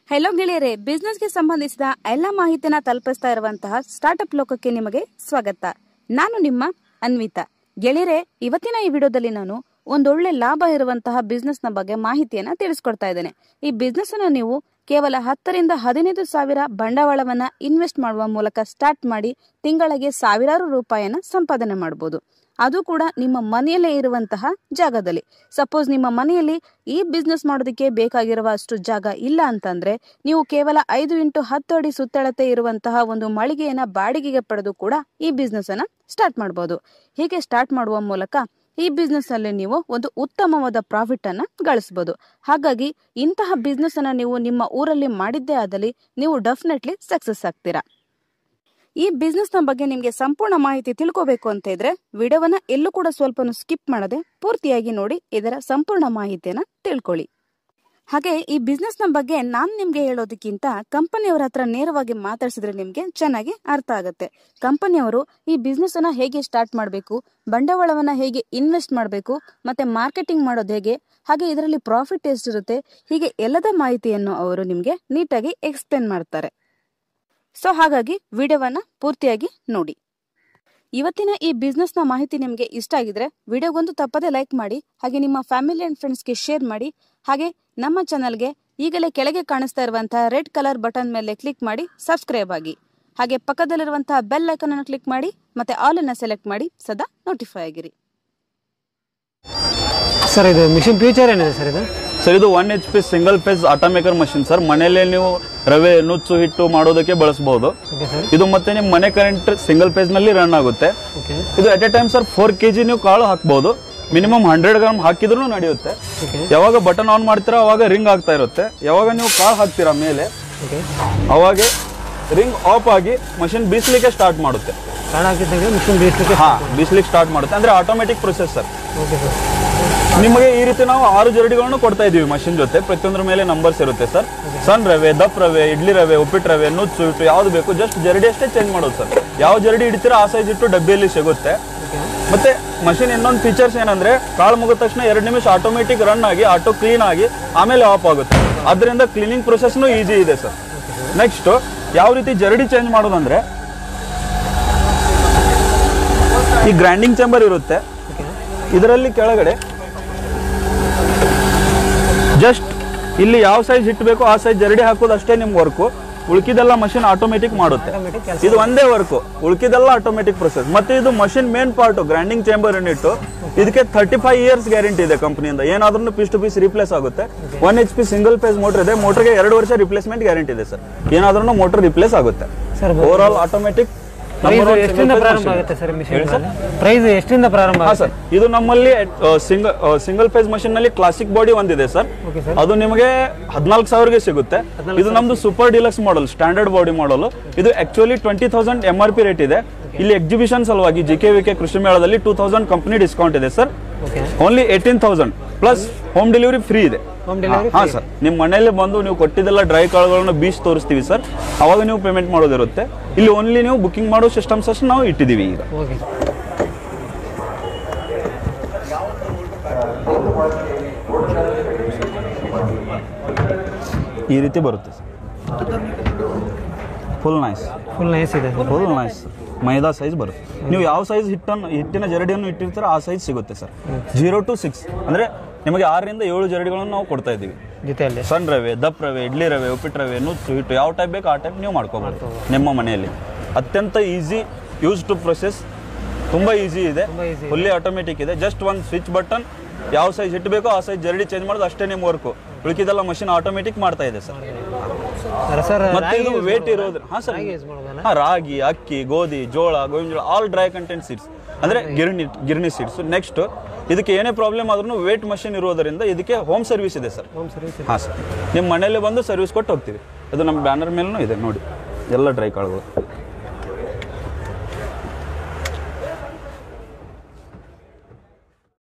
Hello ಗೆಳೆಯರೆ ಬಿಸ್ನೆಸ್ಗೆ ಸಂಬಂಧಿಸಿದ ಎಲ್ಲ ಮಾಹಿತಿನ ತಲುಪಿಸ್ತಾ ಇರುವಂತಹ ಸ್ಟಾರ್ಟ್ಅಪ್ ಲೋಕಕ್ಕೆ ನಿಮಗೆ ಸ್ವಾಗತ ನಾನು ನಿಮ್ಮ ಅನ್ವಿತಾ ಗೆಳೆಯರೆ ಇವತ್ತಿನ ಈ ವಿಡಿಯೋದಲ್ಲಿ ನಾನು ಒಂದೊಳ್ಳೆ ಲಾಭ ಇರುವಂತಹ ಬಿಸ್ನೆಸ್ ನ ಬಗ್ಗೆ ಮಾಹಿತಿಯನ್ನ ತಿಳಿಸ್ಕೊಡ್ತಾ ಇದ್ದೇನೆ ಈ ಬಿಸ್ನೆಸ್ ಅನ್ನ ನೀವು ಕೇವಲ ಹತ್ತರಿಂದ ಹದಿನೈದು ಸಾವಿರ ಬಂಡವಾಳವನ್ನ ಇನ್ವೆಸ್ಟ್ ಮಾಡುವ ಮೂಲಕ ಸ್ಟಾರ್ಟ್ ಮಾಡಿ ತಿಂಗಳಿಗೆ ಸಾವಿರಾರು ರೂಪಾಯಿಯನ್ನ ಸಂಪಾದನೆ ಮಾಡಬಹುದು ಅದು ಕೂಡ ನಿಮ್ಮ ಮನೆಯಲ್ಲೇ ಇರುವಂತಹ ಜಾಗದಲ್ಲಿ ಸಪೋಸ್ ನಿಮ್ಮ ಮನೆಯಲ್ಲಿ ಈ ಬಿಸ್ನೆಸ್ ಮಾಡೋದಕ್ಕೆ ಬೇಕಾಗಿರುವ ಅಷ್ಟು ಜಾಗ ಇಲ್ಲ ಅಂತಂದ್ರೆ ನೀವು ಕೇವಲ ಐದು ಇಂಟು ಹತ್ತು ಅಡಿ ಸುತ್ತಳತೆ ಇರುವಂತಹ ಒಂದು ಮಳಿಗೆಯನ್ನ ಬಾಡಿಗೆಗೆ ಪಡೆದು ಕೂಡ ಈ ಬಿಸ್ನೆಸ್ ಅನ್ನ ಸ್ಟಾರ್ಟ್ ಮಾಡಬಹುದು ಹೀಗೆ ಸ್ಟಾರ್ಟ್ ಮಾಡುವ ಮೂಲಕ ಈ ಬಿಸ್ನೆಸ್ ಅಲ್ಲಿ ನೀವು ಒಂದು ಉತ್ತಮವಾದ ಪ್ರಾಫಿಟ್ ಅನ್ನ ಗಳಿಸಬಹುದು ಹಾಗಾಗಿ ಇಂತಹ ಬಿಸ್ನೆಸ್ ಅನ್ನ ನೀವು ನಿಮ್ಮ ಊರಲ್ಲಿ ಮಾಡಿದ್ದೇ ಆದಲ್ಲಿ ನೀವು ಡೆಫಿನೆಟ್ಲಿ ಸಕ್ಸಸ್ ಆಗ್ತೀರಾ ಈ ಬಿಸ್ನೆಸ್ ನ ಬಗ್ಗೆ ನಿಮಗೆ ಸಂಪೂರ್ಣ ಮಾಹಿತಿ ತಿಳ್ಕೋಬೇಕು ಅಂತ ಇದ್ರೆ ವಿಡಿಯೋವನ್ನ ಎಲ್ಲೂ ಕೂಡ ಸ್ವಲ್ಪ ಸ್ಕಿಪ್ ಮಾಡದೆ ಪೂರ್ತಿಯಾಗಿ ನೋಡಿ ಇದರ ಸಂಪೂರ್ಣ ಮಾಹಿತಿಯನ್ನ ತಿಳ್ಕೊಳ್ಳಿ ಹಾಗೆ ಈ ಬಿಸ್ನೆಸ್ ನ ಬಗ್ಗೆ ನಾನ್ ನಿಮ್ಗೆ ಹೇಳೋದಕ್ಕಿಂತ ಕಂಪನಿಯವರ ಹತ್ರ ನೇರವಾಗಿ ಮಾತಾಡ್ಸಿದ್ರೆ ನಿಮ್ಗೆ ಚೆನ್ನಾಗಿ ಅರ್ಥ ಆಗುತ್ತೆ ಕಂಪನಿಯವರು ಈ ಬಿಸ್ನೆಸ್ ಅನ್ನ ಹೇಗೆ ಸ್ಟಾರ್ಟ್ ಮಾಡಬೇಕು ಬಂಡವಾಳವನ್ನ ಹೇಗೆ ಇನ್ವೆಸ್ಟ್ ಮಾಡಬೇಕು ಮತ್ತೆ ಮಾರ್ಕೆಟಿಂಗ್ ಮಾಡೋದು ಹೇಗೆ ಹಾಗೆ ಇದರಲ್ಲಿ ಪ್ರಾಫಿಟ್ ಎಷ್ಟಿರುತ್ತೆ ಹೀಗೆ ಎಲ್ಲದ ಮಾಹಿತಿಯನ್ನು ಅವರು ನಿಮ್ಗೆ ನೀಟಾಗಿ ಎಕ್ಸ್ಪ್ಲೇನ್ ಮಾಡ್ತಾರೆ ಸೊ ಹಾಗಾಗಿ ವಿಡಿಯೋವನ್ನ ಪೂರ್ತಿಯಾಗಿ ನೋಡಿ ಇವತ್ತಿನ ಈ ಬಿಸ್ನೆಸ್ ನ ಮಾಹಿತಿ ನಿಮಗೆ ಇಷ್ಟ ಆಗಿದ್ರೆ ವಿಡಿಯೋಗೊಂದು ತಪ್ಪದೆ ಲೈಕ್ ಮಾಡಿ ಹಾಗೆ ನಿಮ್ಮ ಫ್ಯಾಮಿಲಿ ಅಂಡ್ ಫ್ರೆಂಡ್ಸ್ಗೆ ಶೇರ್ ಮಾಡಿ ಹಾಗೆ ನಮ್ಮ ಚಾನಲ್ಗೆ ಈಗಲೇ ಕೆಳಗೆ ಕಾಣಿಸ್ತಾ ಇರುವಂತಹ ರೆಡ್ ಕಲರ್ ಬಟನ್ ಮೇಲೆ ಕ್ಲಿಕ್ ಮಾಡಿ ಸಬ್ಸ್ಕ್ರೈಬ್ ಆಗಿ ಹಾಗೆ ಪಕ್ಕದಲ್ಲಿರುವಂತಹ ಬೆಲ್ ಐಕನ್ ಅನ್ನು ಕ್ಲಿಕ್ ಮಾಡಿ ಮತ್ತೆ ಆಲ್ ಅನ್ನ ಸೆಲೆಕ್ಟ್ ಮಾಡಿ ಸದಾ ನೋಟಿಫೈ ಆಗಿರಿ ಸರ್ ಇದು ಮಿಷಿನ್ ಫ್ಯೂಚರ್ ಏನಿದೆ ಸರ್ ಇದು ಸರ್ ಇದು one H P single phase automaker machine sir ಮನೆಯಲ್ಲೇ ನೀವು ರವೆ ನುಚ್ಚು ಹಿಟ್ಟು ಮಾಡೋದಕ್ಕೆ ಬಳಸಬಹುದು ಓಕೆ ಸರ್ ಇದು ಮತ್ತೆ ನಿಮ್ಮ ಮನೆ ಕರೆಂಟ್ ಸಿಂಗಲ್ ಫೇಸ್ ನಲ್ಲಿ ರನ್ ಆಗುತ್ತೆ ಓಕೆ ಇದು at a time sir four K G ನೀವು ಕಾಳು ಹಾಕ್ಬಹುದು ಮಿನಿಮಮ್ ಹಂಡ್ರೆಡ್ ಗ್ರಾಮ್ ಹಾಕಿದ್ರು ನಡೆಯುತ್ತೆ ಓಕೆ ಯಾವಾಗ ಬಟನ್ ಆನ್ ಮಾಡ್ತೀರಾ ಅವಾಗ ರಿಂಗ್ ಆಗ್ತಾ ಇರುತ್ತೆ ಯಾವಾಗ ನೀವು ಕಾಳು ಹಾಕ್ತೀರಾ ಮೇಲೆ ಓಕೆ ಅವಾಗ ರಿಂಗ್ ಆಫ್ ಆಗಿ ಮಷಿನ್ ಬೀಸ್ಲಿಕ್ಕೆ ಸ್ಟಾರ್ಟ್ ಮಾಡುತ್ತೆ ಕಾಳು ಹಾಕಿದ್ದಾಗ ಮಿಷಿನ್ ಬೀಸ್ಲಿಕ್ಕೆ ಹಾ ಬೀಸ್ಲಿಕ್ಕೆ ಸ್ಟಾರ್ಟ್ ಮಾಡುತ್ತೆ ಅಂದ್ರೆ automatic process sir okay sir ನಿಮಗೆ ಈ ರೀತಿ ನಾವು ಆರು ಜರಡಿಗಳನ್ನು ಕೊಡ್ತಾ ಇದೀವಿ ಮಷಿನ್ ಜೊತೆ ಪ್ರತಿಯೊಂದ್ರ ಮೇಲೆ ನಂಬರ್ಸ್ ಇರುತ್ತೆ ಸರ್ ಸಣ್ಣ ರವೆ ದಪ್ಪ ರವೆ ಇಡ್ಲಿ ರವೆ ಉಪ್ಪಿಟ್ಟು ರವೆ ನುಚ್ಚು ಇಟ್ಟು ಯಾವ್ದು ಬೇಕು ಜಸ್ಟ್ ಜರಡಿ ಅಷ್ಟೇ ಚೇಂಜ್ ಮಾಡೋದು ಸರ್ ಯಾವ ಜರಡಿ ಇಡ್ತೀರಾ ಆ ಸೈಜ್ ಇಟ್ಟು ಡಬ್ಬಿಯಲ್ಲಿ ಸಿಗುತ್ತೆ ಮತ್ತೆ ಮಷಿನ್ ಇನ್ನೊಂದು ಫೀಚರ್ಸ್ ಏನಂದ್ರೆ ಕಾಳು ಮುಗಿದ ತಕ್ಷಣ ಎರಡು ನಿಮಿಷ ಆಟೋಮೆಟಿಕ್ ರನ್ ಆಗಿ ಆಟೋ ಕ್ಲೀನ್ ಆಗಿ ಆಮೇಲೆ ಆಫ್ ಆಗುತ್ತೆ ಅದರಿಂದ ಕ್ಲೀನಿಂಗ್ ಪ್ರೊಸೆಸ್ನು ಈಸಿ ಇದೆ ಸರ್ ನೆಕ್ಸ್ಟ್ ಯಾವ ರೀತಿ ಜರಡಿ ಚೇಂಜ್ ಮಾಡೋದಂದ್ರೆ ಈ ಗ್ರೈಂಡಿಂಗ್ ಚೇಂಬರ್ ಇರುತ್ತೆ ಇದರಲ್ಲಿ ಕೆಳಗಡೆ ಜಸ್ಟ್ ಇಲ್ಲಿ ಯಾವ ಸೈಜ್ ಹಿಟ್ ಬೇಕೋ ಆ ಸೈಜ್ ಜರಡಿ ಹಾಕೋದು ಅಷ್ಟೇ ನಿಮ್ ವರ್ಕು ಉಳ್ಕಿದೆಲ್ಲ ಮಷಿನ್ ಆಟೋಮೆಟಿಕ್ ಮಾಡುತ್ತೆ ಆಟೋಮೆಟಿಕ್ ಕೆಲಸ ಇದು ಒಂದೇ ವರ್ಕು ಉಳ್ಕಿದೆಲ್ಲ ಆಟೋಮೆಟಿಕ್ ಪ್ರೊಸೆಸ್ ಮತ್ತೆ ಇದು machine main part grinding chamber unit ಇದಕ್ಕೆ ಥರ್ಟಿ ಫೈವ್ ಇಯರ್ಸ್ ಗ್ಯಾರಂಟಿ ಇದೆ ಕಂಪನಿಯಿಂದ ಏನಾದ್ರೂ ಪೀಸ್ ಟು ಪೀಸ್ ರಿಪ್ಲೇಸ್ ಆಗುತ್ತೆ one H P single phase motor ಇದೆ ಮೋಟರ್ಗೆ ಎರಡು ವರ್ಷ ರಿಪ್ಲೇಸ್ಮೆಂಟ್ ಗ್ಯಾರಂಟಿ ಇದೆ ಸರ್ ಏನಾದ್ರೂ ಮೋಟರ್ ರಿಪ್ಲೇಸ್ ಆಗುತ್ತೆ sir overall automatic price ಎಷ್ಟರಿಂದ ಪ್ರಾರಂಭ ಆಗುತ್ತೆ ಸರ್ ಮಿಷಿನ್ ಪ್ರೈಸ್ ಎಷ್ಟರಿಂದ ಪ್ರಾರಂಭ ಹಾ ಆಗುತ್ತೆ ಸರ್ ಇದು ನಮ್ಮಲ್ಲಿ ಸಿಂಗಲ್ ಸಿಂಗಲ್ ಫೇಸ್ ಮಷಿನ್ ನಲ್ಲಿ ಕ್ಲಾಸಿಕ್ ಬಾಡಿ ಒಂದಿದೆ ಸರ್ ಓಕೆ ಸರ್ ಅದು ನಿಮಗೆ ಹದಿನಾಲ್ಕು ಸಾವಿರಗೆ ಸಿಗುತ್ತೆ ಇದು ನಮ್ದು super deluxe model standard body model ಇದು actually twenty thousand M R P rate ಇದೆ ಇಲ್ಲಿ ಎಕ್ಸಿಬಿಷನ್ ಸಲುವಾಗಿ ಜಿ ಕೆ ವಿ ಕೆ ಕೃಷಿ ಮೇಳದಲ್ಲಿ ಟೂ ತೌಸಂಡ್ ಕಂಪನಿ ಡಿಸ್ಕೌಂಟ್ ಇದೆ sir okay only eighteen thousand plus home delivery free ಇದೆ home delivery ಹಾ sir ನಿಮ್ಮ ಮನೆಯಲ್ಲಿ ಬಂದು ನೀವು ಕೊಟ್ಟಿದ್ದೆಲ್ಲ ಡ್ರೈ ಕಾಳುಗಳನ್ನ ಬೀಚ್ ತೋರಿಸ್ತೀವಿ ಸರ್ ಅವಾಗ ನೀವು ಪೇಮೆಂಟ್ ಮಾಡೋದಿರುತ್ತೆ ಇಲ್ಲಿ ಓನ್ಲಿ ನೀವು ಬುಕಿಂಗ್ ಮಾಡೋ ಸಿಸ್ಟಮ್ಸ್ ಅಷ್ಟು ನಾವು ಇಟ್ಟಿದ್ದೀವಿ ಈಗ ಓಕೆ ಈ ರೀತಿ ಬರುತ್ತೆ sir full nice full nice ಇದೆ sir full nice maida size ಬರುತ್ತೆ ನೀವು ಯಾವ ಸೈಜ್ ಹಿಟ್ಟನ್ನು ಹಿಟ್ಟಿನ ಜರಡಿಯನ್ನು ಇಟ್ಟಿರ್ತೀರ ಆ ಸೈಜ್ ಸಿಗುತ್ತೆ ಸರ್ ಜೀರೋ ಟು ಸಿಕ್ಸ್ ಅಂದರೆ ನಿಮಗೆ ಆರರಿಂದ ಏಳು ಜರಡಿಗಳನ್ನು ನಾವು ಕೊಡ್ತಾ ಇದ್ದೀವಿ ಜೊತೆಯಲ್ಲಿ ಸಣ್ಣ ರವೆ ದಪ್ಪ ರವೆ ಇಡ್ಲಿ ರವೆ ಉಪ್ಪಿಟ್ಟು ರವೆ ನುಚ್ಚು ಹಿಟ್ಟು ಯಾವ ಟೈಪ್ ಬೇಕು ಆ ಟೈಪ್ ನೀವು ಮಾಡ್ಕೋಬೋದು ನಿಮ್ಮ ಮನೆಯಲ್ಲಿ ಅತ್ಯಂತ ಈಸಿ ಯೂಸ್ ಟು ಪ್ರೊಸೆಸ್ ತುಂಬ ಈಸಿ ಇದೆ ತುಂಬ easy ಇದೆ. ಫುಲ್ಲಿ ಆಟೋಮೆಟಿಕ್ ಇದೆ ಜಸ್ಟ್ ಒಂದು ಸ್ವಿಚ್ ಬಟನ್ ಯಾವ ಸೈಜ್ ಹಿಟ್ಟು ಬೇಕೋ ಆ ಸೈಜ್ ಜರಡಿ ಚೇಂಜ್ ಮಾಡೋದು ಅಷ್ಟೇ ನಿಮ್ಮ ವರ್ಕು ಉಳಿಕಿದೆಲ್ಲ ಮಷಿನ್ ಆಟೋಮೆಟಿಕ್ ಮಾಡ್ತಾ ಇದೆ ಸರ್ ಸರ್ ಸರ್ ಮತ್ತೆ ಇದು ವೇಟ್ ಇರೋದು ಹಾ ಸರ್ ಯೂಸ್ ಮಾಡೋದಲ್ಲ ಹಾ ರಾಗಿ ಅಕ್ಕಿ ಗೋಧಿ ಜೋಳ ಗೋವಿನ ಜೋಳ ಆಲ್ ಡ್ರೈ ಕಂಟೆಂಟ್ ಸೀಡ್ಸ್ ಅಂದ್ರೆ ಗಿರಣಿ ಗಿರಣಿ ಸೀಡ್ಸ್ ನೆಕ್ಸ್ಟ್ ಇದಕ್ಕೆ ಏನೇ ಪ್ರಾಬ್ಲಮ್ ಆದ್ರೂ ವೇಟ್ ಮಷಿನ್ ಇರೋದರಿಂದ ಇದಕ್ಕೆ ಹೋಮ್ ಸರ್ವಿಸ್ ಇದೆ ಸರ್ ಹೋಮ್ ಸರ್ವಿಸ್ ಹಾ ಸರ್ ನಿಮ್ಮ ಮನೆಯಲ್ಲೇ ಬಂದು ಸರ್ವಿಸ್ ಕೊಟ್ಟು ಹೋಗ್ತೀವಿ ಅದು ನಮ್ಮ ಬ್ಯಾನರ್ ಮೇಲೂ ಇದೆ ನೋಡಿ ಎಲ್ಲ ಡ್ರೈ ಕಾಳುಗಳು